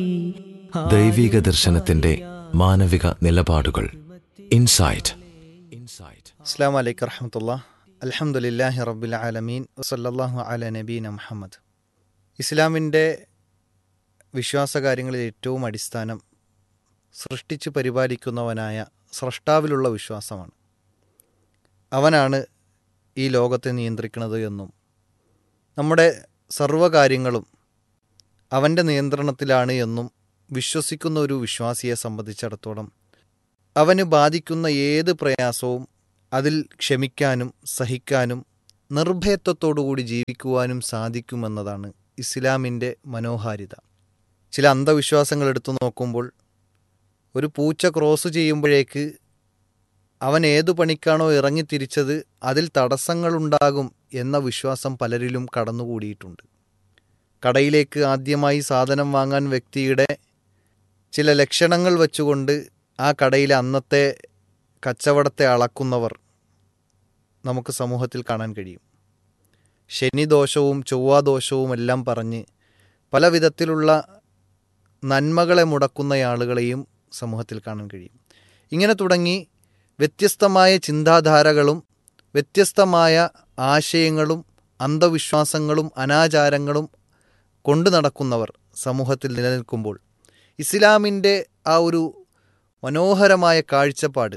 ദൈവിക ദർശനത്തിന്റെ മാനവിക നിലപാടുകൾ ഇൻസൈറ്റ് ഇൻസൈറ്റ് അസ്സാം വലൈക്കും വറഹമത്തുള്ള അലഹമുല്ലാഹി റബ്ബിൽ ആലമീൻ വസല്ലാഹു അല നബീന മുഹമ്മദ് ഇസ്ലാമിൻ്റെ വിശ്വാസകാര്യങ്ങളിൽ ഏറ്റവും അടിസ്ഥാനം സൃഷ്ടിച്ച് പരിപാലിക്കുന്നവനായ സ്രഷ്ടാവിലുള്ള വിശ്വാസമാണ് അവനാണ് ഈ ലോകത്തെ നിയന്ത്രിക്കുന്നത് എന്നും നമ്മുടെ സർവ്വകാര്യങ്ങളും അവൻ്റെ നിയന്ത്രണത്തിലാണ് എന്നും വിശ്വസിക്കുന്ന ഒരു വിശ്വാസിയെ സംബന്ധിച്ചിടത്തോളം അവന് ബാധിക്കുന്ന ഏത് പ്രയാസവും അതിൽ ക്ഷമിക്കാനും സഹിക്കാനും നിർഭയത്വത്തോടുകൂടി ജീവിക്കുവാനും സാധിക്കുമെന്നതാണ് ഇസ്ലാമിൻ്റെ മനോഹാരിത ചില അന്ധവിശ്വാസങ്ങൾ എടുത്തു നോക്കുമ്പോൾ ഒരു പൂച്ച ക്രോസ് ചെയ്യുമ്പോഴേക്ക് അവൻ ഏതു പണിക്കാണോ ഇറങ്ങിത്തിരിച്ചത് അതിൽ തടസ്സങ്ങളുണ്ടാകും എന്ന വിശ്വാസം പലരിലും കടന്നുകൂടിയിട്ടുണ്ട് കടയിലേക്ക് ആദ്യമായി സാധനം വാങ്ങാൻ വ്യക്തിയുടെ ചില ലക്ഷണങ്ങൾ വെച്ചുകൊണ്ട് ആ കടയിലെ അന്നത്തെ കച്ചവടത്തെ അളക്കുന്നവർ നമുക്ക് സമൂഹത്തിൽ കാണാൻ കഴിയും ശനിദോഷവും ചൊവ്വാദോഷവും എല്ലാം പറഞ്ഞ് പല വിധത്തിലുള്ള നന്മകളെ മുടക്കുന്ന ആളുകളെയും സമൂഹത്തിൽ കാണാൻ കഴിയും ഇങ്ങനെ തുടങ്ങി വ്യത്യസ്തമായ ചിന്താധാരകളും വ്യത്യസ്തമായ ആശയങ്ങളും അന്ധവിശ്വാസങ്ങളും അനാചാരങ്ങളും കൊണ്ടു നടക്കുന്നവർ സമൂഹത്തിൽ നിലനിൽക്കുമ്പോൾ ഇസ്ലാമിൻ്റെ ആ ഒരു മനോഹരമായ കാഴ്ചപ്പാട്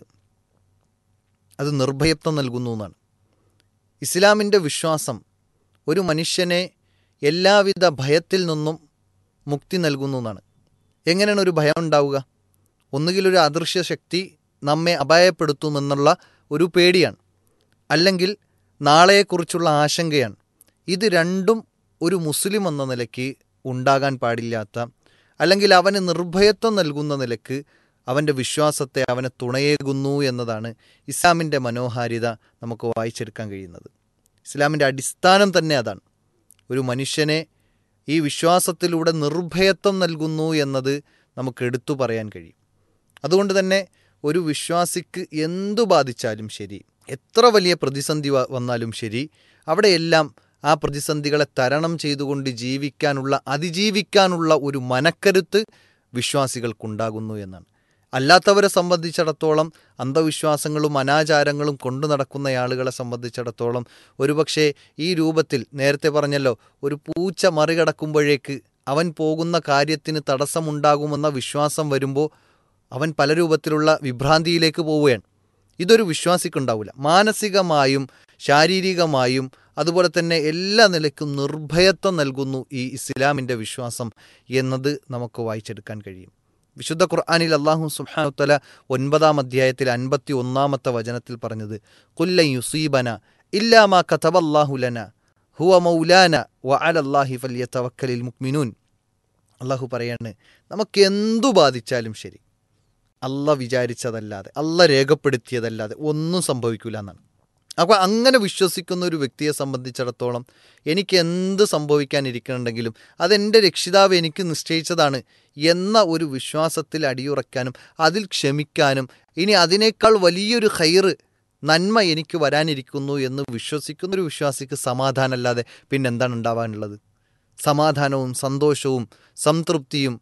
അത് നിർഭയത്വം നൽകുന്നു എന്നാണ് ഇസ്ലാമിൻ്റെ വിശ്വാസം ഒരു മനുഷ്യനെ എല്ലാവിധ ഭയത്തിൽ നിന്നും മുക്തി നൽകുന്നു എന്നാണ് എങ്ങനെയാണ് ഒരു ഭയം ഉണ്ടാവുക ഒന്നുകിൽ ഒരു അദൃശ്യ ശക്തി നമ്മെ അപായപ്പെടുത്തുമെന്നുള്ള ഒരു പേടിയാണ് അല്ലെങ്കിൽ നാളെയെക്കുറിച്ചുള്ള ആശങ്കയാണ് ഇത് രണ്ടും ഒരു മുസ്ലിം എന്ന നിലയ്ക്ക് ഉണ്ടാകാൻ പാടില്ലാത്ത അല്ലെങ്കിൽ അവന് നിർഭയത്വം നൽകുന്ന നിലക്ക് അവൻ്റെ വിശ്വാസത്തെ അവനെ തുണയേകുന്നു എന്നതാണ് ഇസ്ലാമിൻ്റെ മനോഹാരിത നമുക്ക് വായിച്ചെടുക്കാൻ കഴിയുന്നത് ഇസ്ലാമിൻ്റെ അടിസ്ഥാനം തന്നെ അതാണ് ഒരു മനുഷ്യനെ ഈ വിശ്വാസത്തിലൂടെ നിർഭയത്വം നൽകുന്നു എന്നത് നമുക്ക് എടുത്തു പറയാൻ കഴിയും അതുകൊണ്ട് തന്നെ ഒരു വിശ്വാസിക്ക് എന്തു ബാധിച്ചാലും ശരി എത്ര വലിയ പ്രതിസന്ധി വ- വന്നാലും ശരി അവിടെയെല്ലാം ആ പ്രതിസന്ധികളെ തരണം ചെയ്തുകൊണ്ട് ജീവിക്കാനുള്ള അതിജീവിക്കാനുള്ള ഒരു മനക്കരുത്ത് വിശ്വാസികൾക്കുണ്ടാകുന്നു എന്നാണ് അല്ലാത്തവരെ സംബന്ധിച്ചിടത്തോളം അന്ധവിശ്വാസങ്ങളും അനാചാരങ്ങളും കൊണ്ടു നടക്കുന്ന ആളുകളെ സംബന്ധിച്ചിടത്തോളം ഒരുപക്ഷെ ഈ രൂപത്തിൽ നേരത്തെ പറഞ്ഞല്ലോ ഒരു പൂച്ച മറികടക്കുമ്പോഴേക്ക് അവൻ പോകുന്ന കാര്യത്തിന് തടസ്സമുണ്ടാകുമെന്ന വിശ്വാസം വരുമ്പോൾ അവൻ പല രൂപത്തിലുള്ള വിഭ്രാന്തിയിലേക്ക് പോവുകയാണ് ഇതൊരു വിശ്വാസിക്കുണ്ടാവില്ല മാനസികമായും ശാരീരികമായും അതുപോലെ തന്നെ എല്ലാ നിലയ്ക്കും നിർഭയത്വം നൽകുന്നു ഈ ഇസ്ലാമിൻ്റെ വിശ്വാസം എന്നത് നമുക്ക് വായിച്ചെടുക്കാൻ കഴിയും വിശുദ്ധ ഖുർആാനിൽ അള്ളാഹു സുഹാനുത്തല ഒൻപതാം അധ്യായത്തിൽ അൻപത്തി ഒന്നാമത്തെ വചനത്തിൽ പറഞ്ഞത് കുല്ലൻ യുസീബന ഇല്ലാമാ കതബല്ലാഹുലന ഹുവ മൗലാന വ അലല്ലാഹി ഫല്യതവക്കലിൽ മുക്മിനൂൻ അള്ളാഹു പറയാണ് നമുക്ക് എന്തു ബാധിച്ചാലും ശരി അല്ല വിചാരിച്ചതല്ലാതെ അല്ല രേഖപ്പെടുത്തിയതല്ലാതെ ഒന്നും സംഭവിക്കില്ല എന്നാണ് അപ്പോൾ അങ്ങനെ വിശ്വസിക്കുന്ന ഒരു വ്യക്തിയെ സംബന്ധിച്ചിടത്തോളം എനിക്ക് എന്ത് സംഭവിക്കാനിരിക്കുന്നുണ്ടെങ്കിലും അതെൻ്റെ രക്ഷിതാവ് എനിക്ക് നിശ്ചയിച്ചതാണ് എന്ന ഒരു വിശ്വാസത്തിൽ അടിയുറക്കാനും അതിൽ ക്ഷമിക്കാനും ഇനി അതിനേക്കാൾ വലിയൊരു ഹൈറ് നന്മ എനിക്ക് വരാനിരിക്കുന്നു എന്ന് വിശ്വസിക്കുന്ന ഒരു വിശ്വാസിക്ക് സമാധാനമല്ലാതെ പിന്നെന്താണ് ഉണ്ടാവാനുള്ളത് സമാധാനവും സന്തോഷവും സംതൃപ്തിയും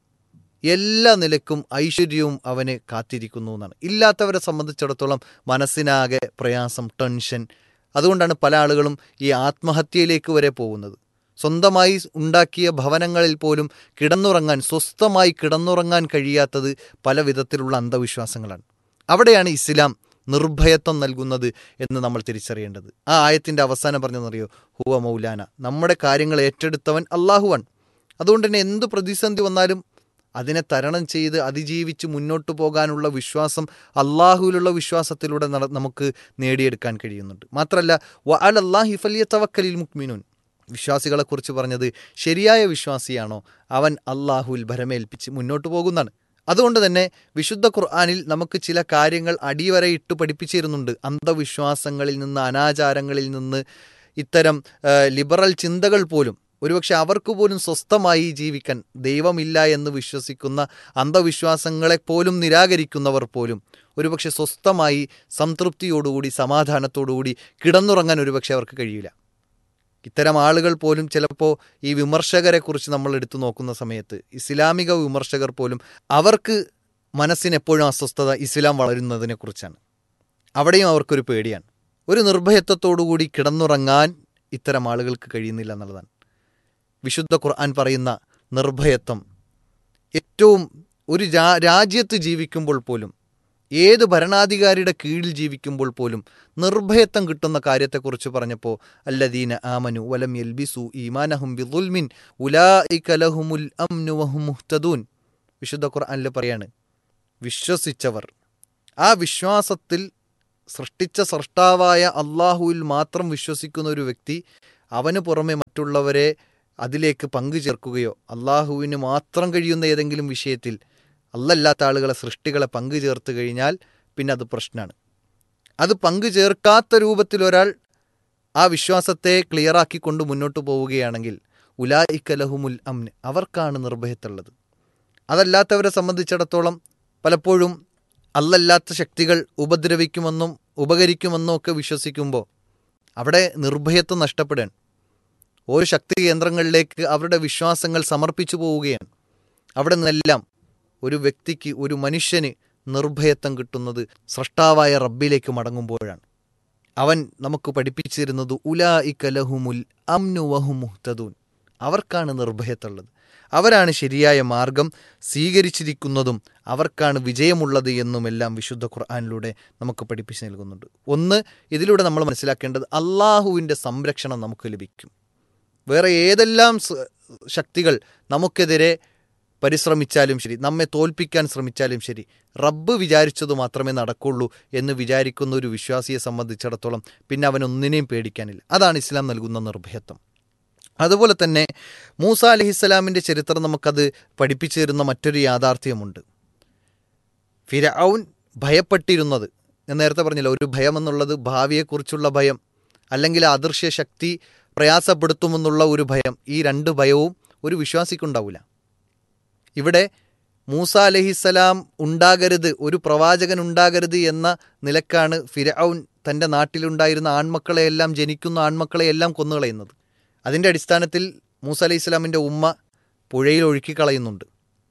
എല്ലാ നിലക്കും ഐശ്വര്യവും അവന് കാത്തിരിക്കുന്നു എന്നാണ് ഇല്ലാത്തവരെ സംബന്ധിച്ചിടത്തോളം മനസ്സിനാകെ പ്രയാസം ടെൻഷൻ അതുകൊണ്ടാണ് പല ആളുകളും ഈ ആത്മഹത്യയിലേക്ക് വരെ പോകുന്നത് സ്വന്തമായി ഉണ്ടാക്കിയ ഭവനങ്ങളിൽ പോലും കിടന്നുറങ്ങാൻ സ്വസ്ഥമായി കിടന്നുറങ്ങാൻ കഴിയാത്തത് പല വിധത്തിലുള്ള അന്ധവിശ്വാസങ്ങളാണ് അവിടെയാണ് ഇസ്ലാം നിർഭയത്വം നൽകുന്നത് എന്ന് നമ്മൾ തിരിച്ചറിയേണ്ടത് ആ ആയത്തിൻ്റെ അവസാനം പറഞ്ഞെന്നറിയോ ഹുവ മൗലാന നമ്മുടെ കാര്യങ്ങൾ ഏറ്റെടുത്തവൻ അള്ളാഹുവാൻ അതുകൊണ്ട് തന്നെ എന്ത് പ്രതിസന്ധി വന്നാലും അതിനെ തരണം ചെയ്ത് അതിജീവിച്ച് മുന്നോട്ട് പോകാനുള്ള വിശ്വാസം അള്ളാഹുവിലുള്ള വിശ്വാസത്തിലൂടെ നട നമുക്ക് നേടിയെടുക്കാൻ കഴിയുന്നുണ്ട് മാത്രമല്ല വ അൽ അള്ളാഹി ഫലിയ തവക്കലിൽ മുക്മിനുൻ വിശ്വാസികളെക്കുറിച്ച് പറഞ്ഞത് ശരിയായ വിശ്വാസിയാണോ അവൻ അള്ളാഹുവിൽ ഭരമേൽപ്പിച്ച് മുന്നോട്ട് പോകുന്നതാണ് അതുകൊണ്ട് തന്നെ വിശുദ്ധ ഖുർആാനിൽ നമുക്ക് ചില കാര്യങ്ങൾ അടിവരയിട്ട് പഠിപ്പിച്ചിരുന്നുണ്ട് അന്ധവിശ്വാസങ്ങളിൽ നിന്ന് അനാചാരങ്ങളിൽ നിന്ന് ഇത്തരം ആ, ലിബറൽ ചിന്തകൾ പോലും ഒരുപക്ഷെ അവർക്ക് പോലും സ്വസ്ഥമായി ജീവിക്കാൻ ദൈവമില്ല എന്ന് വിശ്വസിക്കുന്ന അന്ധവിശ്വാസങ്ങളെ പോലും നിരാകരിക്കുന്നവർ പോലും ഒരുപക്ഷെ സ്വസ്ഥമായി സംതൃപ്തിയോടുകൂടി സമാധാനത്തോടുകൂടി കിടന്നുറങ്ങാൻ ഒരുപക്ഷെ അവർക്ക് കഴിയില്ല ഇത്തരം ആളുകൾ പോലും ചിലപ്പോൾ ഈ വിമർശകരെ കുറിച്ച് നമ്മൾ എടുത്തു നോക്കുന്ന സമയത്ത് ഇസ്ലാമിക വിമർശകർ പോലും അവർക്ക് മനസ്സിന് എപ്പോഴും അസ്വസ്ഥത ഇസ്ലാം വളരുന്നതിനെക്കുറിച്ചാണ് അവിടെയും അവർക്കൊരു പേടിയാണ് ഒരു നിർഭയത്വത്തോടുകൂടി കിടന്നുറങ്ങാൻ ഇത്തരം ആളുകൾക്ക് കഴിയുന്നില്ല എന്നുള്ളതാണ് വിശുദ്ധ ഖുർആൻ പറയുന്ന നിർഭയത്വം ഏറ്റവും ഒരു രാ രാജ്യത്ത് ജീവിക്കുമ്പോൾ പോലും ഏത് ഭരണാധികാരിയുടെ കീഴിൽ ജീവിക്കുമ്പോൾ പോലും നിർഭയത്വം കിട്ടുന്ന കാര്യത്തെക്കുറിച്ച് പറഞ്ഞപ്പോൾ അല്ലദീന ആമനു വലം യൽബിസു ഈമാനഹും ബിദുൽമിൻ ഉലായിക ലഹുമുൽ അംനു വഹും മുഹ്തദൂൻ വിശുദ്ധ ഖുർആനിൽ പറയാണ് വിശ്വസിച്ചവർ ആ വിശ്വാസത്തിൽ സൃഷ്ടിച്ച സൃഷ്ടാവായ അള്ളാഹുവിൽ മാത്രം വിശ്വസിക്കുന്ന ഒരു വ്യക്തി അവന് പുറമെ മറ്റുള്ളവരെ അതിലേക്ക് പങ്കു ചേർക്കുകയോ അള്ളാഹുവിന് മാത്രം കഴിയുന്ന ഏതെങ്കിലും വിഷയത്തിൽ അല്ലല്ലാത്ത ആളുകളെ സൃഷ്ടികളെ പങ്കു ചേർത്ത് കഴിഞ്ഞാൽ പിന്നെ അത് പ്രശ്നമാണ് അത് പങ്കു ചേർക്കാത്ത രൂപത്തിൽ ഒരാൾ ആ വിശ്വാസത്തെ ക്ലിയറാക്കിക്കൊണ്ട് മുന്നോട്ട് പോവുകയാണെങ്കിൽ ഉലായിക്കലഹുമുൽ അമ്ന് അവർക്കാണ് നിർഭയത്തുള്ളത് അതല്ലാത്തവരെ സംബന്ധിച്ചിടത്തോളം പലപ്പോഴും അല്ലല്ലാത്ത ശക്തികൾ ഉപദ്രവിക്കുമെന്നും ഉപകരിക്കുമെന്നും ഒക്കെ വിശ്വസിക്കുമ്പോൾ അവിടെ നിർഭയത്വം നഷ്ടപ്പെടുകയാണ് ഓരോ ശക്തി കേന്ദ്രങ്ങളിലേക്ക് അവരുടെ വിശ്വാസങ്ങൾ സമർപ്പിച്ചു പോവുകയാണ് അവിടെ നിന്നെല്ലാം ഒരു വ്യക്തിക്ക് ഒരു മനുഷ്യന് നിർഭയത്വം കിട്ടുന്നത് സൃഷ്ടാവായ റബ്ബിലേക്ക് മടങ്ങുമ്പോഴാണ് അവൻ നമുക്ക് പഠിപ്പിച്ചിരുന്നത് ഉലാ ഇക്കലഹുമുൽ അംനു വഹു മുഹ്തദൂൻ അവർക്കാണ് നിർഭയത്തുള്ളത് അവരാണ് ശരിയായ മാർഗം സ്വീകരിച്ചിരിക്കുന്നതും അവർക്കാണ് വിജയമുള്ളത് എന്നുമെല്ലാം വിശുദ്ധ ഖുർആാനിലൂടെ നമുക്ക് പഠിപ്പിച്ചു നൽകുന്നുണ്ട് ഒന്ന് ഇതിലൂടെ നമ്മൾ മനസ്സിലാക്കേണ്ടത് അള്ളാഹുവിൻ്റെ സംരക്ഷണം നമുക്ക് ലഭിക്കും വേറെ ഏതെല്ലാം സ- ശക്തികൾ നമുക്കെതിരെ പരിശ്രമിച്ചാലും ശരി നമ്മെ തോൽപ്പിക്കാൻ ശ്രമിച്ചാലും ശരി റബ്ബ് വിചാരിച്ചത് മാത്രമേ നടക്കുള്ളൂ എന്ന് വിചാരിക്കുന്ന ഒരു വിശ്വാസിയെ സംബന്ധിച്ചിടത്തോളം പിന്നെ അവനൊന്നിനെയും പേടിക്കാനില്ല അതാണ് ഇസ്ലാം നൽകുന്ന നിർഭയത്വം അതുപോലെ തന്നെ മൂസ അലഹിസ്സലാമിൻ്റെ ചരിത്രം നമുക്കത് പഠിപ്പിച്ചു തരുന്ന മറ്റൊരു യാഥാർത്ഥ്യമുണ്ട് ഫിരഔൻ ഭയപ്പെട്ടിരുന്നത് ഞാൻ നേരത്തെ പറഞ്ഞില്ല ഒരു ഭയം എന്നുള്ളത് ഭാവിയെക്കുറിച്ചുള്ള ഭയം അല്ലെങ്കിൽ അദൃശ്യ ശക്തി പ്രയാസപ്പെടുത്തുമെന്നുള്ള ഒരു ഭയം ഈ രണ്ട് ഭയവും ഒരു വിശ്വാസിക്കുണ്ടാവില്ല ഇവിടെ മൂസ അലഹിസ്സലാം ഉണ്ടാകരുത് ഒരു പ്രവാചകൻ ഉണ്ടാകരുത് എന്ന നിലക്കാണ് ഫിരഔൻ തൻ്റെ നാട്ടിലുണ്ടായിരുന്ന ആൺമക്കളെയെല്ലാം ജനിക്കുന്ന ആൺമക്കളെയെല്ലാം കൊന്നുകളയുന്നത് അതിൻ്റെ അടിസ്ഥാനത്തിൽ മൂസ അലൈഹി ഇസ്ലാമിൻ്റെ ഉമ്മ പുഴയിൽ ഒഴുക്കിക്കളയുന്നുണ്ട്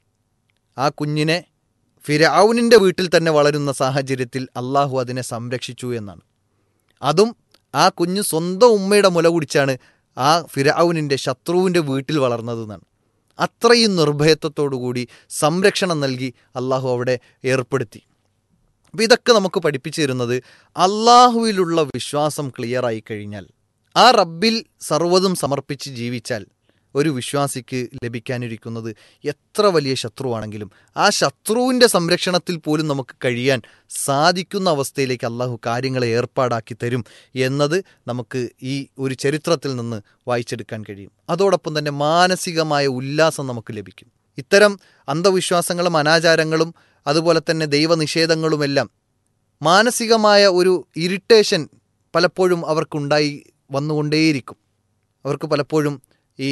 ആ കുഞ്ഞിനെ ഫിരഔനിൻ്റെ വീട്ടിൽ തന്നെ വളരുന്ന സാഹചര്യത്തിൽ അള്ളാഹു അതിനെ സംരക്ഷിച്ചു എന്നാണ് അതും ആ കുഞ്ഞ് സ്വന്തം ഉമ്മയുടെ മുല കുടിച്ചാണ് ആ ഫിരഔനിൻ്റെ ശത്രുവിൻ്റെ വീട്ടിൽ വളർന്നതെന്നാണ് അത്രയും നിർഭയത്വത്തോടുകൂടി സംരക്ഷണം നൽകി അള്ളാഹു അവിടെ ഏർപ്പെടുത്തി അപ്പം ഇതൊക്കെ നമുക്ക് പഠിപ്പിച്ചു തരുന്നത് അള്ളാഹുവിലുള്ള വിശ്വാസം ക്ലിയറായി കഴിഞ്ഞാൽ ആ റബ്ബിൽ സർവ്വതും സമർപ്പിച്ച് ജീവിച്ചാൽ ഒരു വിശ്വാസിക്ക് ലഭിക്കാനിരിക്കുന്നത് എത്ര വലിയ ശത്രുവാണെങ്കിലും ആ ശത്രുവിൻ്റെ സംരക്ഷണത്തിൽ പോലും നമുക്ക് കഴിയാൻ സാധിക്കുന്ന അവസ്ഥയിലേക്ക് അള്ളാഹു കാര്യങ്ങളെ ഏർപ്പാടാക്കി തരും എന്നത് നമുക്ക് ഈ ഒരു ചരിത്രത്തിൽ നിന്ന് വായിച്ചെടുക്കാൻ കഴിയും അതോടൊപ്പം തന്നെ മാനസികമായ ഉല്ലാസം നമുക്ക് ലഭിക്കും ഇത്തരം അന്ധവിശ്വാസങ്ങളും അനാചാരങ്ങളും അതുപോലെ തന്നെ ദൈവനിഷേധങ്ങളുമെല്ലാം മാനസികമായ ഒരു ഇറിറ്റേഷൻ പലപ്പോഴും അവർക്കുണ്ടായി വന്നുകൊണ്ടേയിരിക്കും അവർക്ക് പലപ്പോഴും ഈ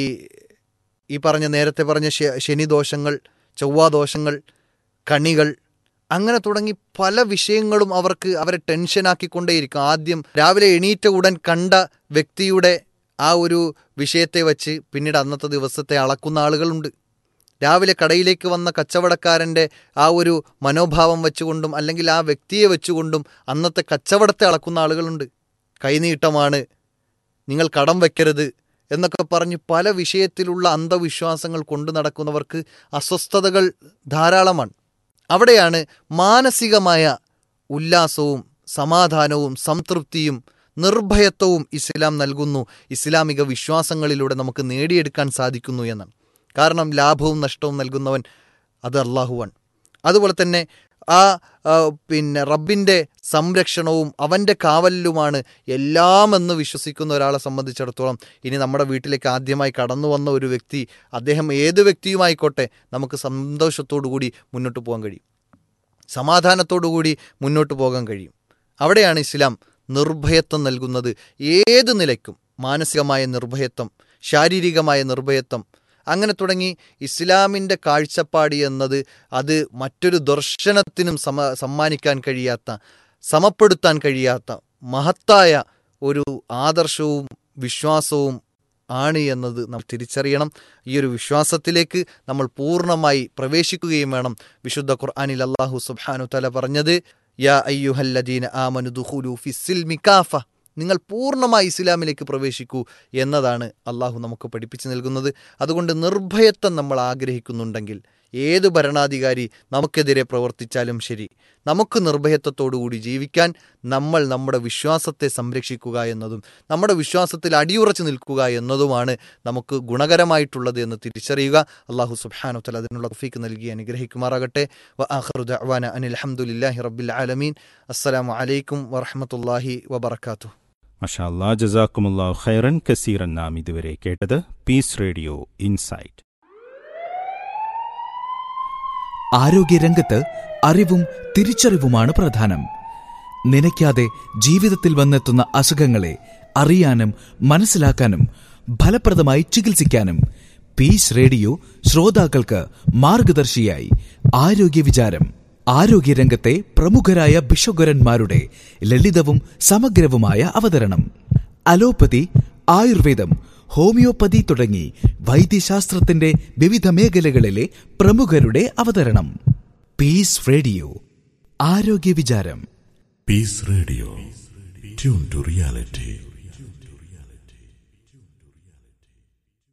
ഈ പറഞ്ഞ നേരത്തെ പറഞ്ഞ ശ- ശനിദോഷങ്ങൾ ചൊവ്വാദോഷങ്ങൾ കണികൾ അങ്ങനെ തുടങ്ങി പല വിഷയങ്ങളും അവർക്ക് അവരെ ടെൻഷനാക്കിക്കൊണ്ടേയിരിക്കും ആദ്യം രാവിലെ എണീറ്റ ഉടൻ കണ്ട വ്യക്തിയുടെ ആ ഒരു വിഷയത്തെ വച്ച് പിന്നീട് അന്നത്തെ ദിവസത്തെ അളക്കുന്ന ആളുകളുണ്ട് രാവിലെ കടയിലേക്ക് വന്ന കച്ചവടക്കാരൻ്റെ ആ ഒരു മനോഭാവം വെച്ചുകൊണ്ടും അല്ലെങ്കിൽ ആ വ്യക്തിയെ വെച്ചുകൊണ്ടും അന്നത്തെ കച്ചവടത്തെ അളക്കുന്ന ആളുകളുണ്ട് കൈനീട്ടമാണ് നിങ്ങൾ കടം വയ്ക്കരുത് എന്നൊക്കെ പറഞ്ഞ് പല വിഷയത്തിലുള്ള അന്ധവിശ്വാസങ്ങൾ കൊണ്ടു നടക്കുന്നവർക്ക് അസ്വസ്ഥതകൾ ധാരാളമാണ് അവിടെയാണ് മാനസികമായ ഉല്ലാസവും സമാധാനവും സംതൃപ്തിയും നിർഭയത്വവും ഇസ്ലാം നൽകുന്നു ഇസ്ലാമിക വിശ്വാസങ്ങളിലൂടെ നമുക്ക് നേടിയെടുക്കാൻ സാധിക്കുന്നു എന്നാണ് കാരണം ലാഭവും നഷ്ടവും നൽകുന്നവൻ അത് അള്ളാഹുവാണ് അതുപോലെ തന്നെ ആ ആ, പിന്നെ റബ്ബിൻ്റെ സംരക്ഷണവും അവൻ്റെ കാവലിലുമാണ് എല്ലാം എന്ന് വിശ്വസിക്കുന്ന ഒരാളെ സംബന്ധിച്ചിടത്തോളം ഇനി നമ്മുടെ വീട്ടിലേക്ക് ആദ്യമായി കടന്നു വന്ന ഒരു വ്യക്തി അദ്ദേഹം ഏത് വ്യക്തിയുമായിക്കോട്ടെ നമുക്ക് സന്തോഷത്തോടു കൂടി മുന്നോട്ട് പോകാൻ കഴിയും സമാധാനത്തോടുകൂടി മുന്നോട്ട് പോകാൻ കഴിയും അവിടെയാണ് ഇസ്ലാം നിർഭയത്വം നൽകുന്നത് ഏത് നിലയ്ക്കും മാനസികമായ നിർഭയത്വം ശാരീരികമായ നിർഭയത്വം അങ്ങനെ തുടങ്ങി ഇസ്ലാമിൻ്റെ കാഴ്ചപ്പാട് എന്നത് അത് മറ്റൊരു ദർശനത്തിനും സമ സമ്മാനിക്കാൻ കഴിയാത്ത സമപ്പെടുത്താൻ കഴിയാത്ത മഹത്തായ ഒരു ആദർശവും വിശ്വാസവും ആണ് എന്നത് നമ്മൾ തിരിച്ചറിയണം ഈ ഒരു വിശ്വാസത്തിലേക്ക് നമ്മൾ പൂർണ്ണമായി പ്രവേശിക്കുകയും വേണം വിശുദ്ധ ഖുർആാനിൽ അള്ളാഹു സുബ്ഹാനു തല പറഞ്ഞത് യാ അയ്യുഹല്ലദീന ആമനു ദുഖുലു ഫിസ്സിൽ മിക്കാഫ നിങ്ങൾ പൂർണ്ണമായി ഇസ്ലാമിലേക്ക് പ്രവേശിക്കൂ എന്നതാണ് അള്ളാഹു നമുക്ക് പഠിപ്പിച്ചു നൽകുന്നത് അതുകൊണ്ട് നിർഭയത്വം നമ്മൾ ആഗ്രഹിക്കുന്നുണ്ടെങ്കിൽ ഏത് ഭരണാധികാരി നമുക്കെതിരെ പ്രവർത്തിച്ചാലും ശരി നമുക്ക് നിർഭയത്വത്തോടുകൂടി ജീവിക്കാൻ നമ്മൾ നമ്മുടെ വിശ്വാസത്തെ സംരക്ഷിക്കുക എന്നതും നമ്മുടെ വിശ്വാസത്തിൽ അടിയുറച്ചു നിൽക്കുക എന്നതുമാണ് നമുക്ക് ഗുണകരമായിട്ടുള്ളത് എന്ന് തിരിച്ചറിയുക അള്ളാഹു സുബ്ഹാനു തല അതിനുള്ള തൗഫീക്ക് നൽകി അനുഗ്രഹിക്കുമാറാകട്ടെ വ ആഖിറു ദഅ്വാന അനിൽ ഹംദുലില്ലാഹി റബ്ബിൽ ആലമീൻ അസ്സലാമു അലൈക്കും വറഹ്മത്തുള്ളാഹി വബറകാതുഹു മഷാ അല്ലാ ജസാക്കുമുല്ലാഹു ഖൈറൻ കസീറൻ നാം ഇതുവരെ കേട്ടത് പീസ് റേഡിയോ ഇൻസൈറ്റ് ആരോഗ്യരംഗത്ത് അറിവും തിരിച്ചറിവുമാണ് പ്രധാനം നനയ്ക്കാതെ ജീവിതത്തിൽ വന്നെത്തുന്ന അസുഖങ്ങളെ അറിയാനും മനസ്സിലാക്കാനും ഫലപ്രദമായി ചികിത്സിക്കാനും പീസ് റേഡിയോ ശ്രോതാക്കൾക്ക് മാർഗദർശിയായി ആരോഗ്യ വിചാരം ആരോഗ്യരംഗത്തെ പ്രമുഖരായ ബിഷോഗരന്മാരുടെ ലളിതവും സമഗ്രവുമായ അവതരണം അലോപ്പതി ആയുർവേദം ഹോമിയോപ്പതി തുടങ്ങി വൈദ്യശാസ്ത്രത്തിന്റെ വിവിധ മേഖലകളിലെ പ്രമുഖരുടെ അവതരണം പീസ് റേഡിയോ ആരോഗ്യ വിചാരം Peace Radio. Tune to reality.